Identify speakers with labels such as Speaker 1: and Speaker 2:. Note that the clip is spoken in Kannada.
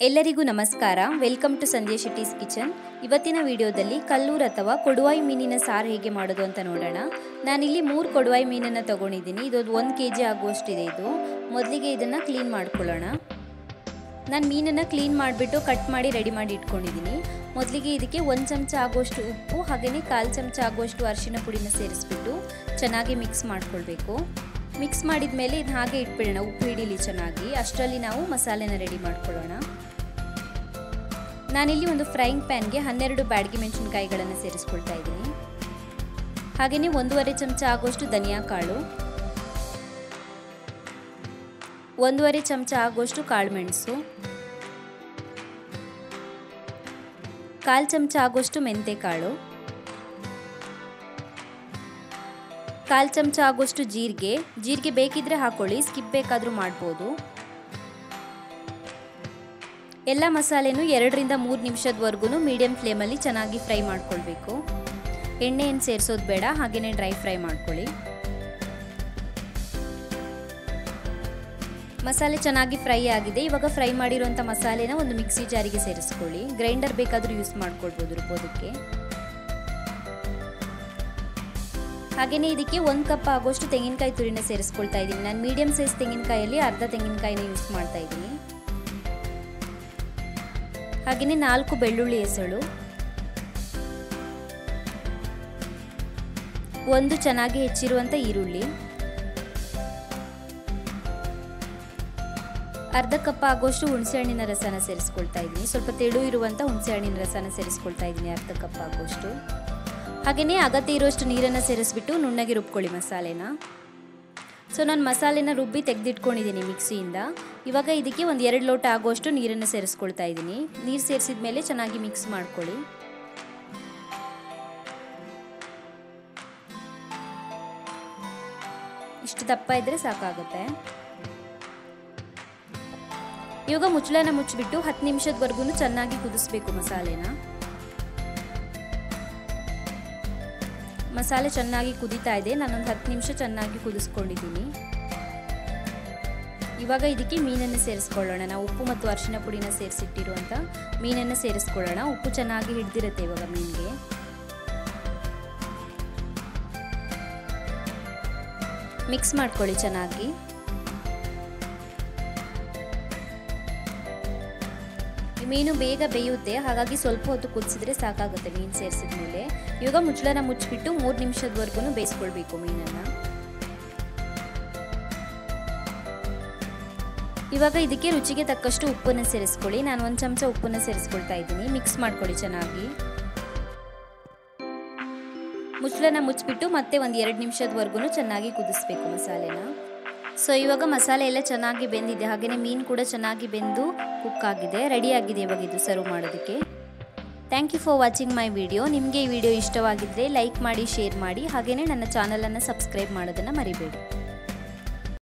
Speaker 1: ಎಲ್ಲರಿಗೂ ನಮಸ್ಕಾರ welcome to Sandhya Shetty's kitchen ಇವತ್ತಿನ ವಿಡಿಯೋದಲ್ಲಿ ಕಲ್ಲೂರ್ ಅಥವಾ ಕೊಡುವಾಯಿ ಮೀನಿನ ಸಾರು ಹೇಗೆ ಮಾಡೋದು ಅಂತ ನೋಡೋಣ ನಾನಿಲ್ಲಿ ಮೂರು ಕೊಡುವಾಯಿ ಮೀನನ್ನು ತಗೊಂಡಿದ್ದೀನಿ ಇದೊಂದು ಒಂದು ಕೆ ಜಿ ಆಗುವಷ್ಟಿದೆ ಇದು ಮೊದಲಿಗೆ ಇದನ್ನು ಕ್ಲೀನ್ ಮಾಡ್ಕೊಳ್ಳೋಣ ನಾನು ಮೀನನ್ನು ಕ್ಲೀನ್ ಮಾಡಿಬಿಟ್ಟು ಕಟ್ ಮಾಡಿ ರೆಡಿ ಮಾಡಿ ಇಟ್ಕೊಂಡಿದ್ದೀನಿ ಮೊದಲಿಗೆ ಇದಕ್ಕೆ ಒಂದು ಚಮಚ ಆಗುವಷ್ಟು ಉಪ್ಪು ಹಾಗೆಯೇ ಕಾಲು ಚಮಚ ಆಗುವಷ್ಟು ಅರಿಶಿನ ಪುಡಿನ ಸೇರಿಸ್ಬಿಟ್ಟು ಚೆನ್ನಾಗಿ ಮಿಕ್ಸ್ ಮಾಡ್ಕೊಳ್ಬೇಕು ಮಿಕ್ಸ್ ಮಾಡಿದ ಮೇಲೆ ಇದು ಹಾಗೆ ಇಟ್ಬಿಡೋಣ ಉಪ್ಪು ಹಿಡೀಲಿ ಚೆನ್ನಾಗಿ ಅಷ್ಟರಲ್ಲಿ ನಾವು ಮಸಾಲೆನ ರೆಡಿ ಮಾಡ್ಕೊಳ್ಳೋಣ ನಾನಿಲ್ಲಿ ಒಂದು ಫ್ರೈಯಿಂಗ್ ಪ್ಯಾನ್ಗೆ ಹನ್ನೆರಡು ಬ್ಯಾಡಗಿ ಮೆಣಸಿನ್ಕಾಯಿಗಳನ್ನು ಸೇರಿಸ್ಕೊಳ್ತಾ ಇದ್ದೀನಿ ಹಾಗೆಯೇ ಒಂದೂವರೆ ಚಮಚ ಆಗುವಷ್ಟು ಧನಿಯಾ ಕಾಳು ಒಂದೂವರೆ ಚಮಚ ಆಗುವಷ್ಟು ಕಾಳುಮೆಣಸು ಕಾಲು ಚಮಚ ಆಗುವಷ್ಟು ಮೆಂತೆಕಾಳು ಕಾಲು ಚಮಚ ಆಗುವಷ್ಟು ಜೀರಿಗೆ ಜೀರಿಗೆ ಬೇಕಿದ್ರೆ ಹಾಕೊಳ್ಳಿ ಸ್ಕಿಪ್ ಬೇಕಾದರೂ ಮಾಡ್ಬೋದು ಎಲ್ಲ ಮಸಾಲೆನೂ ಎರಡರಿಂದ ಮೂರು ನಿಮಿಷದವರೆಗೂ ಮೀಡಿಯಂ ಫ್ಲೇಮಲ್ಲಿ ಚೆನ್ನಾಗಿ ಫ್ರೈ ಮಾಡ್ಕೊಳ್ಬೇಕು ಎಣ್ಣೆ ಏನು ಸೇರಿಸೋದು ಬೇಡ ಹಾಗೆಯೇ ಡ್ರೈ ಫ್ರೈ ಮಾಡ್ಕೊಳ್ಳಿ ಮಸಾಲೆ ಚೆನ್ನಾಗಿ ಫ್ರೈ ಆಗಿದೆ ಇವಾಗ ಫ್ರೈ ಮಾಡಿರುವಂಥ ಮಸಾಲೆನ ಒಂದು ಮಿಕ್ಸಿ ಜಾರಿಗೆ ಸೇರಿಸ್ಕೊಳ್ಳಿ ಗ್ರೈಂಡರ್ ಬೇಕಾದರೂ ಯೂಸ್ ಮಾಡ್ಕೊಳ್ಬೋದು ರುಬ್ಬೋದಕ್ಕೆ ಹಾಗೆಯೇ ಇದಕ್ಕೆ ಒಂದು ಕಪ್ ಆಗೋಷ್ಟು ತೆಂಗಿನಕಾಯಿ ತುರಿನ ಸೇರಿಸ್ಕೊಳ್ತಾ ಇದ್ದೀನಿ ನಾನು ಮೀಡಿಯಂ ಸೈಜ್ ತೆಂಗಿನಕಾಯಲ್ಲಿ ಅರ್ಧ ತೆಂಗಿನಕಾಯಿನ ಯೂಸ್ ಮಾಡ್ತಾ ಇದ್ದೀನಿ ಹಾಗೆಯೇ ನಾಲ್ಕು ಬೆಳ್ಳುಳ್ಳಿ ಎಸಳು ಒಂದು ಚೆನ್ನಾಗಿ ಹೆಚ್ಚಿರುವಂಥ ಈರುಳ್ಳಿ ಅರ್ಧ ಕಪ್ ಆಗುವಷ್ಟು ಹುಣಸೆಹಣ್ಣಿನ ರಸನ ಸೇರಿಸ್ಕೊಳ್ತಾ ಇದ್ದೀನಿ ಸ್ವಲ್ಪ ತೆಳು ಇರುವಂಥ ಹುಣಸೆಹಣ್ಣಿನ ರಸನ ಸೇರಿಸ್ಕೊಳ್ತಾ ಇದ್ದೀನಿ ಅರ್ಧ ಕಪ್ ಆಗುವಷ್ಟು ಹಾಗೆಯೇ ಅಗತ್ಯ ಇರುವಷ್ಟು ನೀರನ್ನು ಸೇರಿಸ್ಬಿಟ್ಟು ನುಣ್ಣಗೆ ರುಬ್ಕೊಳ್ಳಿ ಮಸಾಲೆನ ಸೊ ನಾನು ಮಸಾಲೆನ ರುಬ್ಬಿ ತೆಗೆದಿಟ್ಕೊಂಡಿದ್ದೀನಿ ಮಿಕ್ಸಿಯಿಂದ ಇವಾಗ ಇದಕ್ಕೆ ಒಂದು ಎರಡು ಲೋಟ ಆಗುವಷ್ಟು ನೀರನ್ನು ಸೇರಿಸ್ಕೊಳ್ತಾ ಇದ್ದೀನಿ ನೀರು ಸೇರಿಸಿದ ಮೇಲೆ ಚೆನ್ನಾಗಿ ಮಿಕ್ಸ್ ಮಾಡ್ಕೊಳ್ಳಿ ಇಷ್ಟು ದಪ್ಪ ಇದ್ದರೆ ಸಾಕಾಗುತ್ತೆ ಇವಾಗ ಮುಚ್ಚಳನ ಮುಚ್ಚಿಬಿಟ್ಟು ಹತ್ತು ನಿಮಿಷದವರೆಗೂ ಚೆನ್ನಾಗಿ ಕುದಿಸ್ಬೇಕು ಮಸಾಲೆನ ಮಸಾಲೆ ಚೆನ್ನಾಗಿ ಕುದೀತಾ ಇದೆ ನಾನೊಂದು ಹತ್ತು ನಿಮಿಷ ಚೆನ್ನಾಗಿ ಕುದಿಸ್ಕೊಂಡಿದ್ದೀನಿ ಇವಾಗ ಇದಕ್ಕೆ ಮೀನನ್ನು ಸೇರಿಸ್ಕೊಳ್ಳೋಣ ನಾವು ಉಪ್ಪು ಮತ್ತು ಅರಿಶಿನ ಪುಡಿನ ಸೇರಿಸಿಟ್ಟಿರುವಂಥ ಮೀನನ್ನು ಸೇರಿಸ್ಕೊಳ್ಳೋಣ ಉಪ್ಪು ಚೆನ್ನಾಗಿ ಹಿಡ್ದಿರುತ್ತೆ ಇವಾಗ ಮೀನಿಗೆ ಮಿಕ್ಸ್ ಮಾಡ್ಕೊಳ್ಳಿ ಚೆನ್ನಾಗಿ ಮೀನು ಬೇಗ ಬೇಯುತ್ತೆ ಹಾಗಾಗಿ ಸ್ವಲ್ಪ ಹೊತ್ತು ಕುದಿಸಿದ್ರೆ ಸಾಕಾಗುತ್ತೆ ಮೀನು ಸೇರಿಸಿದ ಮೇಲೆ ಇವಾಗ ಮುಚ್ಚಳನ ಮುಚ್ಚಿಬಿಟ್ಟು ಮೂರು ನಿಮಿಷದವರೆಗೂ ಬೇಯಿಸ್ಕೊಳ್ಬೇಕು ಮೀನನ್ನು ಇವಾಗ ಇದಕ್ಕೆ ರುಚಿಗೆ ತಕ್ಕಷ್ಟು ಉಪ್ಪನ್ನು ಸೇರಿಸ್ಕೊಳ್ಳಿ ನಾನು ಒಂದು ಚಮಚ ಉಪ್ಪನ್ನು ಸೇರಿಸ್ಕೊಳ್ತಾ ಇದ್ದೀನಿ ಮಿಕ್ಸ್ ಮಾಡ್ಕೊಳ್ಳಿ ಚೆನ್ನಾಗಿ ಮುಚ್ಚಳನ ಮುಚ್ಚಿಬಿಟ್ಟು ಮತ್ತೆ ಒಂದು ಎರಡು ನಿಮಿಷದವರೆಗೂ ಚೆನ್ನಾಗಿ ಕುದಿಸ್ಬೇಕು ಮಸಾಲೆನ ಸೊ ಇವಾಗ ಮಸಾಲೆ ಎಲ್ಲ ಚೆನ್ನಾಗಿ ಬೆಂದಿದೆ ಹಾಗೆಯೇ ಮೀನು ಕೂಡ ಚೆನ್ನಾಗಿ ಬೆಂದು ಕುಕ್ ಆಗಿದೆ ರೆಡಿ ಆಗಿದೆ ಇವಾಗ ಇದು ಸರ್ವ್ ಮಾಡೋದಕ್ಕೆ thank you for watching my video ನಿಮಗೆ ಈ ವಿಡಿಯೋ ಇಷ್ಟವಾಗಿದ್ದರೆ ಲೈಕ್ ಮಾಡಿ ಶೇರ್ ಮಾಡಿ ಹಾಗೆಯೇ ನನ್ನ ಚಾನಲನ್ನು ಸಬ್ಸ್ಕ್ರೈಬ್ ಮಾಡೋದನ್ನು ಮರಿಬೇಡಿ